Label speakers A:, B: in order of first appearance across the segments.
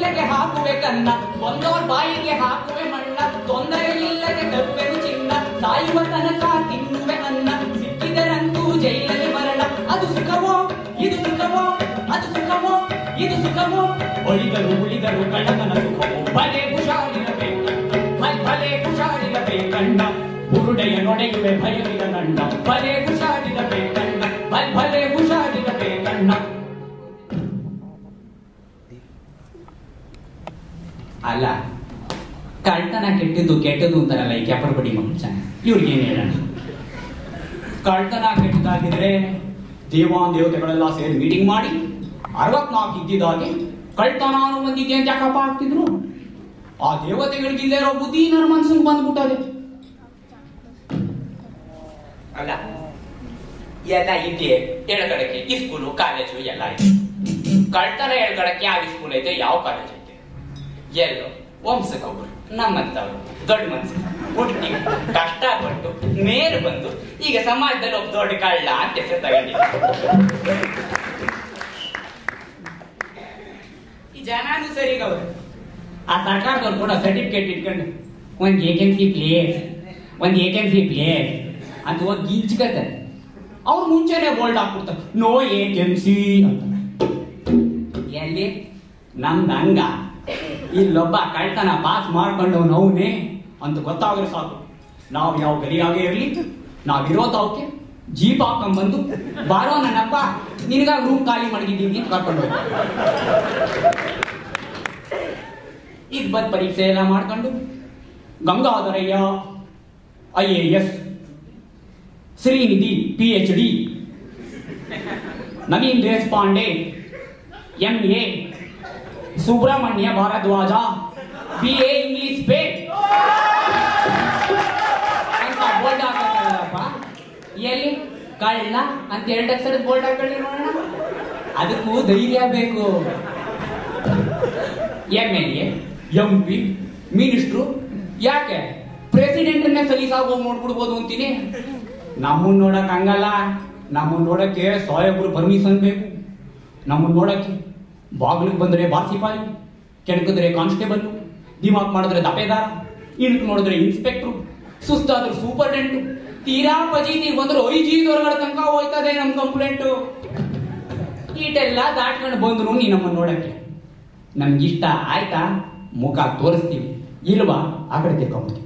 A: ಮೂಲೆಗೆ ಹಾಕುವೆ ಕನ್ನ ಒಂದೋರ್ ಬಾಯಿಗೆ ಹಾಕುವೆ ಮಣ್ಣ ತೊಂದರೆ ಇಲ್ಲದೆ ತರುವೆನು ಚಿನ್ನ ಸಾಯುವ ತನಕ ತಿನ್ನುವೆ ಅನ್ನ ಸಿಕ್ಕಿದರಂತೂ ಜೈಲಲ್ಲಿ ಮರಣ ಅದು ಸುಖವೋ ಇದು ಸುಖವೋ ಅದು ಸುಖವೋ ಇದು ಸುಖವೋ ಒಳಿದರು ಉಳಿದರು ಕಳ್ಳತನ ಸುಖವೋ ಭಲೆ ಹುಷಾರಿರಬೇಕಣ್ಣ ಭಲ್ ಭಲೆ ಹುಷಾರಿರಬೇಕಣ್ಣ ಬುರುಡೆಯ ನೊಡೆಯುವೆ ಭಯವಿದ ನನ್ನ ಭಲೆ ಹುಷಾರಿರಬೇಕಣ್ಣ ಭಲ್ ಭಲೆ ಹುಷಾರಿರಬೇಕಣ್ಣ ಅಲ್ಲ ಕಳ್ತನ ಕೆಟ್ಟದ್ದು ಕೆಟ್ಟದ್ದು ಅಂತಾರಲ್ಲ ಈ ಕೆಪರ್ ಬಡಿ ಮನುಷ್ಯ ಇವ್ರಿಗೆ ಏನ್ ಹೇಳೋಣ ಕಳ್ತನ ಕೆಟ್ಟದಾಗಿದ್ರೆ ದೇವಾನ್ ದೇವತೆಗಳೆಲ್ಲ ಸೇರಿ ಮೀಟಿಂಗ್ ಮಾಡಿ ಅರವತ್ನಾಲ್ಕು ಇದ್ದಿದ್ದಾಗೆ ಕಳ್ತನ ಅನ್ನೋ ಒಂದಿದೆ ಅಂತ ಯಾಕಪ್ಪ ಆಗ್ತಿದ್ರು ಆ ದೇವತೆಗಳಿಗೆ ಇಲ್ಲೇ ಇರೋ ಬುದ್ಧಿ ನನ್ನ ಮನ್ಸಿಗೆ ಬಂದ್ಬಿಟ್ಟದೆ
B: ಅಲ್ಲ ಎಲ್ಲ ಇದೆ ಹೇಳ್ಕಡಕ್ಕೆ ಈ ಸ್ಕೂಲು ಕಾಲೇಜು ಎಲ್ಲ ಇದೆ ಕಳ್ತನ ಹೇಳ್ಕಡಕ್ಕೆ ಯಾವ ಸ್ಕೂಲ್ ಐತೆ ಯಾವ ಕಾಲೇಜ್ ಐತೆ ಎಲ್ಲೋ ವಂಶಕ್ಕೊಬ್ರು ನಮ್ಮಂತವ್ರು ದೊಡ್ಡ ಮನ್ಸು ಹುಟ್ಟಿ ಕಷ್ಟಪಟ್ಟು ಮೇಲು ಬಂದು ಈಗ ಸಮಾಜದಲ್ಲಿ ಒಬ್ಬ ದೊಡ್ಡ ಕಳ್ಳ ಅಂತ ಹೆಸರು ತಗೊಂಡಿದ್ದಾರೆ
A: ಈ ಜನನು ಸರಿಗವ್ರು ಆ ಸರ್ಕಾರದವ್ರು ಕೂಡ ಸರ್ಟಿಫಿಕೇಟ್ ಇಟ್ಕೊಂಡು ಒಂದು ಏಕೆನ್ಸಿ ಪ್ಲೇಸ್ ಒಂದು ಏಕೆನ್ಸಿ ಪ್ಲೇಸ್ ಅಂತ ಹೋಗಿ ಗಿಂಚ್ಕತ್ತಾರೆ ಅವ್ರು ಮುಂಚೆನೆ ಬೋಲ್ಡ್ ಹಾಕ್ಬಿಡ್ತಾರೆ ನೋ ಏಕೆನ್ಸಿ ಅಂತ ಎಲ್ಲಿ ನಮ್ದು ಹಂಗ ಇಲ್ಲೊಬ್ಬ ಕಳ್ತನ ಪಾಸ್ ಮಾಡ್ಕೊಂಡು ನೋವ್ನೆ ಅಂತ ಗೊತ್ತಾದ್ರೆ ಸಾಕು ನಾವು ಯಾವ ಗಲಿಯಾಗೆ ಇರಲಿ ನಾವಿರೋದು ಅವಕ್ಕೆ ಜೀಪ್ ಹಾಕೊಂಡ್ಬಂದು ಬಾರೋ ನನ್ನಪ್ಪ ನಿನಗಾಗಿ ರೂಮ್ ಖಾಲಿ ಮಡಗಿದ್ದೀನಿ ಅಂತ ಕರ್ಕೊಂಡು ಹೋಗಿ ಇದ್ ಬಂದ್ ಪರೀಕ್ಷೆ ಎಲ್ಲ ಮಾಡ್ಕೊಂಡು Gangadharaiah I A S Srinidhi P H D Naveen Deshpande M A Subrahmanya Bharadwaja B A English ಪೇ ಅಂತ ಬೋಲ್ಡ್ ಹಾಕಪ್ಪ ಎಲ್ಲಿ ಕಳ್ಳ ಅಂತ ಎರಡು ಅಕ್ಷರದ ಬೋಲ್ಡ್ ಹಾಕೊಳ್ಳಿ ನೋಡೋಣ ಅದಕ್ಕೂ ಧೈರ್ಯ ಬೇಕು M L A M P minister ಯಾಕೆ ಪ್ರೆಸಿಡೆಂಟನ್ನೇ ಸಲೀಸಾಗಿ ಹೋಗಿ ನೋಡ್ಬಿಡ್ಬೋದು ಅಂತೀನಿ ನಮ್ಮನ್ನ ನೋಡಕ್ ಹಂಗಲ್ಲ ನಮ್ಮನ್ನ ನೋಡಕ್ಕೆ ಸಾಹೇಬ್ರು ಪರ್ಮಿಷನ್ ಬೇಕು ನಮ್ಮನ್ನ ನೋಡಕ್ಕೆ ಬಾಗಿಲಿಗೆ ಬಂದ್ರೆ ಬಾಸಿಪಾಯಿ ಕೆಣಕಿದ್ರೆ ಕಾನ್ಸ್ಟೇಬಲ್ ದಿಮಾಕ್ ಮಾಡಿದ್ರೆ ದಪೇದಾರ ಇಣಕ್ ನೋಡಿದ್ರೆ ಇನ್ಸ್ಪೆಕ್ಟ್ರು ಸುಸ್ತಾದ್ರೆ ಸೂಪರ್ಡೆಂಟು ತೀರಾ ಪಜೀತಿ ಬಂದ್ರೆ ಐಜೀದವ್ರಗಳ ತನಕ ಹೋಯ್ತದೆ ನಮ್ ಕಂಪ್ಲೇಂಟು ಈಟೆಲ್ಲ ದಾಟ್ಕೊಂಡು ಬಂದ್ರು ನೀ ನಮ್ಮನ್ನ ನೋಡಕ್ಕೆ ನಮ್ಗಿಷ್ಟ ಆಯ್ತಾ ಮುಖ ತೋರಿಸ್ತೀವಿ ಇಲ್ವಾ ಆ ಕಡೆ ತಿರ್ಕೊಂಬಿಡ್ತೀವಿ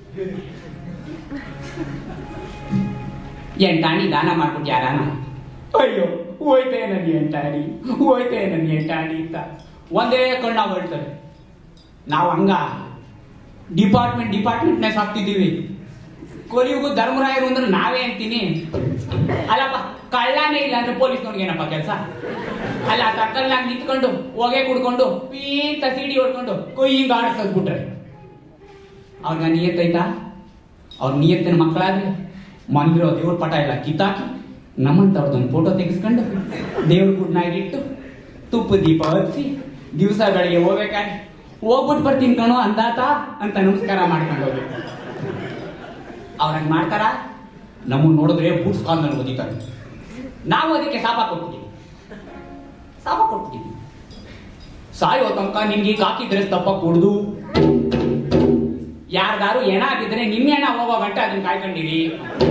A: ಎಂಟಾಣಿ ದಾನ ಮಾಡ್ಬಿಟ್ಟು ಯಾರಾನ ಅಯ್ಯೋ ಹೋಯ್ತೆ ನನ್ನ ಎಂಟಾಣಿ ಹೋಯ್ತೆ ನನ್ನ ಎಂಟಾಣಿ ಅಂತ ಒಂದೇ ಕಣ್ಣಾಗ ಹೇಳ್ತಾರೆ ನಾವು ಹಂಗ ಡಿಪಾರ್ಟ್ಮೆಂಟ್ ಡಿಪಾರ್ಟ್ಮೆಂಟ್ನೇ ಸಾಕ್ತಿದ್ದೀವಿ ಕೊಲಿಯುಗು ಧರ್ಮರಾಯರು ಅಂದ್ರೆ ನಾವೇ ಅಂತೀನಿ ಅಲ್ಲಪ್ಪ ಕಳ್ಳನೇ ಇಲ್ಲ ಅಂದ್ರೆ ಪೊಲೀಸ್ನವ್ರಿಗೆ ಏನಪ್ಪ ಕೆಲಸ ಅಲ್ಲ ಸರ್ಕಲ್ನಾಗ ನಿಂತ್ಕೊಂಡು ಹೊಗೆ ಕುಡ್ಕೊಂಡು ಪೀಂತ ಸಿಡಿ ಹೊಡ್ಕೊಂಡು ಕೊಯ್ಯಿಂಗ್ ಆಡಿಸೋದ್ಬಿಟ್ರೆ ಅವ್ರಿಗೆ ನಿಯತ್ತೈತಾ ಅವ್ರ ನಿಯತ್ತಿನ ಮಕ್ಕಳಾದ್ರೆ ಮನ್ಗಿರೋ ದೇವ್ರ ಪಟ ಎಲ್ಲ ಕಿತ್ತಾಕಿ ನಮ್ಮಂತವ್ರದ್ದೊಂದು ಫೋಟೋ ತೆಗೆಸ್ಕೊಂಡು ದೇವ್ರ ಗುಡ್ನಾಗಿಟ್ಟು ತುಪ್ಪ ದೀಪ ಹಚ್ಚಿ ದಿವಸ ಬೆಳಿಗ್ಗೆ ಹೋಗ್ಬೇಕಾದ್ರೆ ಹೋಗ್ಬಿಟ್ಟು ಬರ್ತೀನಿ ಕಣೋ ಅಂದಾತ ಅಂತ ನಮಸ್ಕಾರ ಮಾಡ್ಕೊಂಡು ಹೋಗ್ಬೇಕು ಅವ್ರಂಗ್ ಮಾಡ್ತಾರ ನಮ್ಮನ್ನ ನೋಡಿದ್ರೆ ಬೂಟ್ಸ್ ಕಾಲ್ನಲ್ಲಿ ಓದಿತಾರೆ ನಾವು ಅದಕ್ಕೆ ಶಾಪ ಕೊಟ್ಬಿಟ್ಟಿವಿ ಶಾಪ ಕೊಟ್ಬಿಟ್ಟಿವಿ ಸಾಯೋ ತನಕ ನಿಮ್ಗೆ ಕಾಕಿ ಡ್ರೆಸ್ ತಪ್ಪ ಕುಡ್ದು ಯಾರ್ದಾರು ಎಣ ಆಗಿದ್ರೆ ನಿಮ್ಮ ಎಣ ಹೋಗೋ ಗಂಟೆ ಅದನ್ನ ಕಾಯ್ಕೊಂಡಿರಿ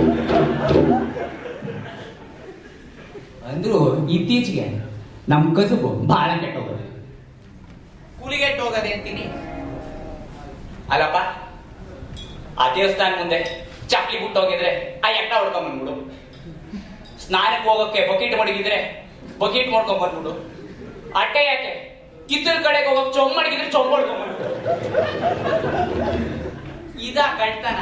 A: ಅಂದ್ರು ಇತ್ತೀಚೆಗೆ ನಮ್ ಕಸುಬು ಬಹಳ ಕೆಟ್ಟೋಗೋದು
B: ಕೂಲಿಗೆಟ್ಟು ಹೋಗದೆ ಅಂತೀನಿ ಅಲ್ಲಪ್ಪ ಆ ದೇವಸ್ಥಾನ ಮುಂದೆ ಚಪ್ಲಿ ಬಿಟ್ಟು ಹೋಗಿದ್ರೆ ಆ ಎಟ್ಟ ಹೊಡ್ಕೊಂಡ್ ಬಂದ್ಬಿಡು ಸ್ನಾನಕ್ಕೆ ಹೋಗೋಕೆ ಬಕೆಟ್ ಮಡಗಿದ್ರೆ ಬಕೆಟ್ ಮಾಡ್ಕೊಂಡ್ ಬಂದ್ಬಿಡು ಅಟ್ಟೆ ಯಾಕೆ ಕಿತ್ತಲ್ ಕಡೆಗೆ ಹೋಗೋಕೆ ಚೊಂಬ್ ಮಡಗಿದ್ರೆ ಚೊಂಬ್ ಹೊಡ್ಕೊಂಡ್ ಬಂದ್ಬಿಡು ಇದಾ ಕಳ್ತನ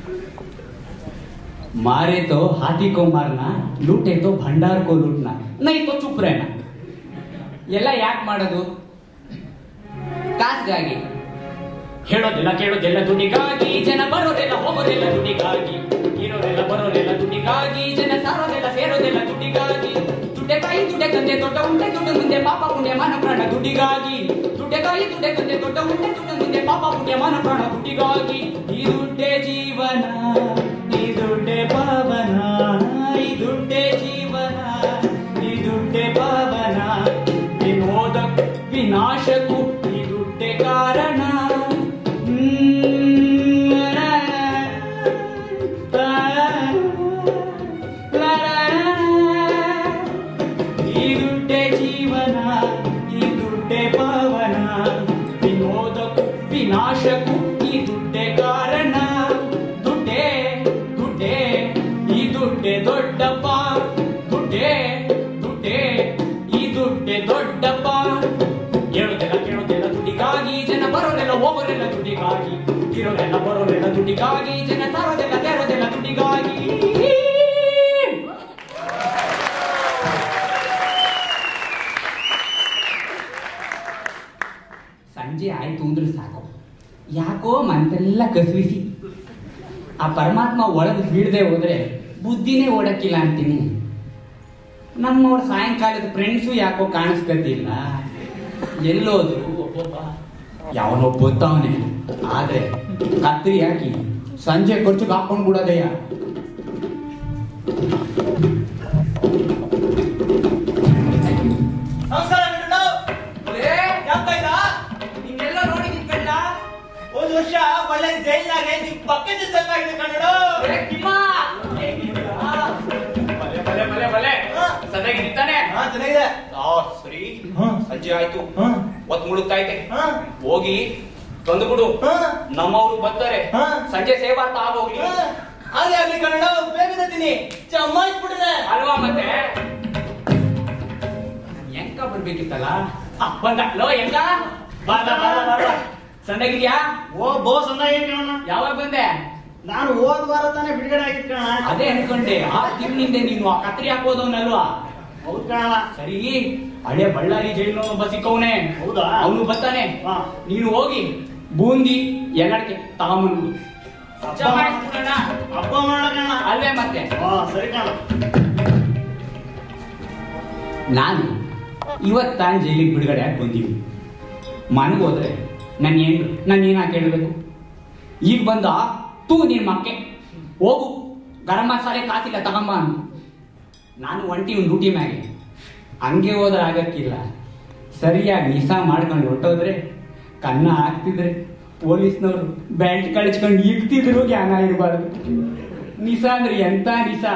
A: मारे तो हाथी को मारना लूटे तो भंडार को लूटना नहीं तो चुप रहना ಎಲ್ಲ ಯಾಕೆ ಮಾಡೋದು ಕಾಸ್ಗಾಗಿ ಹೇಳೋದಿಲ್ಲ ಕೇಳೋದಿಲ್ಲ ದುಡ್ಡಿಗಾಗಿ ಜನ ಬರೋದಿಲ್ಲ ಹೋಗೋದಿಲ್ಲ ದುಡ್ಡಿಗಾಗಿ ಇರೋದಿಲ್ಲ ಬರೋದಿಲ್ಲ ದುಡ್ಡಿಗಾಗಿ ಜನ ಸಾರೋದಿಲ್ಲ ಸೇರೋದಿಲ್ಲ ದುಡ್ಡಿಗಾಗಿ ದುಡ್ಡೆ ಕಾಯಿ ದುಡ್ಡೆ ತಂದೆ ದೊಡ್ಡ ಉಂಡೆ ದುಡ್ಡು ಮುಂದೆ ಪಾಪ ಪುಣ್ಯ ಮಾನ ಪ್ರಾಣ ದುಡ್ಡಿಗಾಗಿ ದುಡ್ಡೆ ಕಾಯಿ ದುಡ್ಡೆ ತಂದೆ ದೊಡ್ಡ ಉಂಡೆ ದುಡ್ಡು ಮುಂದೆ ಪಾಪ ಪುಣ್ಯ ಮಾನ ಪ್ರಾಣ ದುಡ್ಡಿಗಾಗಿ ಈ ದುಡ್ಡೇ ಜೀವನ ಈ ದುಡ್ಡೇ ಪಾವನ ಈ ದುಡ್ಡೇ ಜೀವನ ಈ ದುಡ್ಡೇ ಪಾವನ ವಿನೋದ ವಿನಾಶಕ್ಕೂ ಈ ದುಡ್ಡೇ ದುಡ್ಡೆ ದೊಡ್ಡಪ್ಪ ದುಡ್ಡೆ ದುಡ್ಡೆ ಈ ದುಡ್ಡೆ ದೊಡ್ಡಪ್ಪ ಹೇಳುದೆಲ್ಲ ಕೇಳುದೆಲ್ಲ ದುಡ್ಡಿಗಾಗಿ ಜನ ಬರೋರೆಲ್ಲ ಹೋಗೋರೆಲ್ಲ ದುಡ್ಡಿಗಾಗಿ ಇರೋರೆಲ್ಲ ಬರೋರೆಲ್ಲ ದುಡ್ಡಿಗಾಗಿ ಜನ ಸಾರೋದೆಲ್ಲ ತೆರೋದೆಲ್ಲ ದುಡ್ಡಿಗಾಗಿ ಸಂಜೆ ಆಯ್ತು ಅಂದ್ರೆ ಸಾಕು ಯಾಕೋ ಮನಸ್ಸೆಲ್ಲ ಕಸಿವಿಸಿ ಆ ಪರಮಾತ್ಮ ಒಳಗೆ ಬೀಳದೆ ಹೋದ್ರೆ ಬುದ್ಧಿನೇ ಓಡಕ್ಕಿಲ್ಲ ಅಂತೀನಿ ನಮ್ಮವ್ರ ಸಾಯಂಕಾಲದ ಫ್ರೆಂಡ್ಸು ಯಾಕೋ ಕಾಣಿಸ್ಕತ್ತಿಲ್ಲ ಎಲ್ಲೋದ್ರು ಒಬ್ಬೊಬ್ಬ ಯಾವನೊಬ್ಬ ಗೊತ್ತವನೆ ಆದ್ರೆ ಕತ್ರಿ ಹಾಕಿ ಸಂಜೆ ಖರ್ಚಿಗೆ ಹಾಕೊಂಡ್ ಬಿಡೋದಯ್ಯ
C: ನಮಸ್ಕಾರ ಬಿಟ್ಟು ಯಾಕ ಇಲ್ಲ
A: ನಿನ್ನೆಲ್ಲ ನೋಡಿದ್ದೀನಿ ಕಣ್ಣ
C: ಹೋದ್ ವರ್ಷ ಒಳ್ಳೆ ಜೈಲ್ನಾಗೆ ನಿಮ್ ಪಕ್ಕದ ಚೆನ್ನಾಗಿದೆ ಕನ್ನಡ
B: ಬಲೆ ಬಲೆ ಬಲೆ ಬಲೆ
C: ಹಾ.
B: ಸದಾಗಿದ್ದಾನೆ
C: ಹಾ ಚೆನ್ನಾಗಿದೆ
B: ಆ ಸರಿ
C: ಹಾ.
B: ಸಂಜೆ ಆಯ್ತು
C: ಹಾ
B: ಒತ್ ಮುಳುಗ್ತೈತೆ
C: ಹಾ
B: ಹೋಗಿ ತಂದು ಬಿಡು
C: ಹಾ
B: ನಮ್ಮವ್ರು ಬರ್ತಾರೆ
C: ಹಾ.
B: ಸಂಜೆ ಸೇವಾ ಆಗೋಗ್ಲಿ
C: ಹಾ. ಹಾಗೆ ಆಗ್ಲಿ ಕನ್ನಡ ಬೇಗ ತತ್ತೀನಿ ಚಮ್ಮಾಯಿಸ್ಬಿಟ್ಟಿದೆ
B: ಅಲ್ವಾ ಮತ್ತೆ ಹೆಂಗ ಬರ್ಬೇಕಿತ್ತಲ್ಲ ಆ, ಬಂದ ಲೋ ಹೆಂಗ ಬಾರ ಬಾರ ಬಾರ ಸಂದಾಗಿದ್ಯಾ
C: ಓ ಬೋಸ್ ಅಂದಾಗ
B: ಯಾವಾಗ ಬಂದೆ
C: ನಾನು ಹೋದ್ ವಾರ ತಾನೇ ಬಿಡುಗಡೆ ಆಗಿದ್ ಕಣ
A: ಅದೇ ಅನ್ಕೊಂಡೆ ಆ ತಿಂಗಳಿಂದ ನೀನು ಆ ಕತ್ರಿ ಹಾಕೋದವನಲ್ವಾ
C: ಹೌದ್ ಕಣ
A: ಸರಿ ಹಳೆ ಬಳ್ಳಾರಿ ಜೈಲು ಒಬ್ಬ ಸಿಕ್ಕವನೆ
C: ಹೌದಾ?
A: ಅವನು ಬರ್ತಾನೆ
C: ಹಾ.
A: ನೀನು ಹೋಗಿ ಬೂಂದಿ ಎಲ್ಲಡಕ್ಕೆ ತಗೊಂಬಂದು ಜಮಾಯಿಸ್ಬಿಡೋಣ
C: ಹಬ್ಬ ಮಾಡಕಣ
A: ಅಲ್ವೇ ಮತ್ತೆ
C: ಹಾ ಸರಿ ಕಣ
A: ನಾನು ಇವತ್ತು ತಾನು ಜೈಲಿಗೆ ಬಿಡುಗಡೆ ಆಗಿ ಬಂದೀವಿ ಮನೆಗೆ ಹೋದ್ರೆ ನಾನು ಏನು ನಾನು ಏನ ಕೇಳಬೇಕು ಈಗ ಬಂದ ತೂ ನಿನ್ ಮಕ್ಕೆ ಹೋಗು ಗರಂ ಮಸಾಲೆ ಕಾಸಿಲ್ಲ ತಗೊಂಬ ಅಂದು ನಾನು ಒಂಟಿ ಒಂದು ಡ್ಯೂಟಿ ಮ್ಯಾಗೆ ಹಂಗೆ ಹೋದ್ರೆ ಆಗಕ್ಕಿಲ್ಲ ಸರಿಯಾಗಿ ನಿಸಾ ಮಾಡ್ಕೊಂಡು ಹೊಟ್ಟೋದ್ರೆ ಕನ್ನ ಹಾಕ್ತಿದ್ರೆ ಪೊಲೀಸ್ನವರು ಬೆಲ್ಟ್ ಕಳಿಸ್ಕೊಂಡು ಇಕ್ತಿದ್ರು ಜ್ಞಾನ ಇರಬಾರ್ದು ನಿಸಾ ಅಂದ್ರೆ ಎಂತ ನಿಸಾ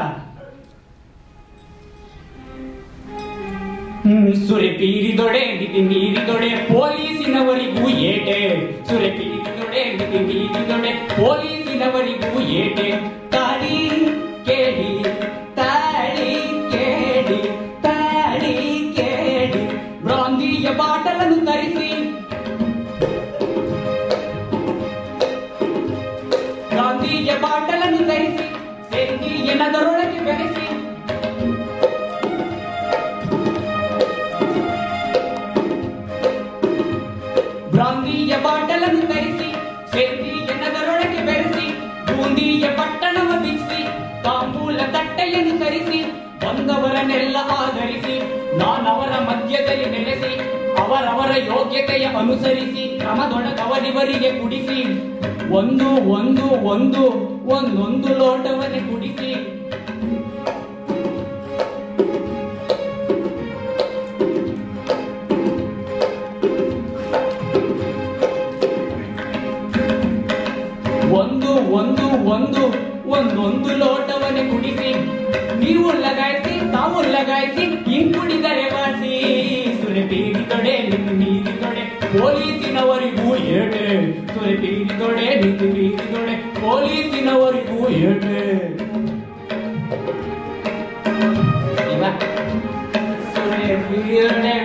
A: ಹ್ಮ್, ಸುರೆ ಪೀರಿದೊಡೆ ಬಿತಿ ಮೀರಿದೊಡೆ ಪೊಲೀಸಿನವರಿಗೂ ಏಟೆ ಸುರೆ ಪೀರಿದೊಡೆ ಬಿತಿ ಮೀರಿದೊಡೆ ಪೊಲೀಸಿನವರಿಗೂ ಏಟೆ ತಾಳಿ ಕೇಳಿ ತಾಳಿ ಕೇಳಿ ತಾಳಿ ಕೇಳಿ ಬ್ರಾಂದಿಯ ಬಾಟಲನ್ನು ತರಿಸಿ ಬ್ರಾಂದಿಯ ಬಾಟಲನ್ನು ತರಿಸಿ ಸೇಂದಿಯ ನದರೊಳಗೆ ಬೆರೆಸಿ ಬ್ರಾಂದಿಯ ಬಾಟಲನ್ನು ತರಿಸಿ ಸೇಂದಿಯ ನದರೊಳಗೆ ಬೆರೆಸಿ ಬೂಂದಿಯ ಪಟ್ಟಣವ ಬಿಚ್ಚಿ ತಾಂಬೂಲ ತಟ್ಟೆಯನ್ನು ತರಿಸಿ ಬಂದವರನ್ನೆಲ್ಲ ಆಧರಿಸಿ ನಾನವರ ಮಧ್ಯದಲ್ಲಿ ನೆಲೆಸಿ ಅವರವರ ಯೋಗ್ಯತೆಯ ಅನುಸರಿಸಿ ಕ್ರಮದೊಳಗವರಿವರಿಗೆ ಕುಡಿಸಿ ಒಂದು ಒಂದು ಒಂದು ಒಂದೊಂದು ಲೋಟವನ್ನೇ ಕುಡಿಸಿ ಒಂದು ಒಂದು ಒಂದು ಒಂದೊಂದು ಲೋಟವನ್ನೇ ಕುಡಿಸಿ ನೀವು ಲಗಾಯಿಸಿ ತಾವು ಲಗಾಯಿಸಿ ಹಿಂಗ್ ಕುಡಿದರೆ ವಾಸಿ ಸುರೆ ಬೀದಿ ತೊಡೆ ನಿಂತು ಬೀದಿ ತೊಡೆ ಪೊಲೀಸಿನವರಿಗೂ ಏಟೆ ಸುರೆ ಬೀದಿ ತೊಡೆ ನಿಂತು ಬೀದಿ ತೊಡೆ ಪೊಲೀಸಿನವರಿಗೂ ಏಟೆ ಇವ ಸುರೆ ಬೀದಿ ತೊಡೆ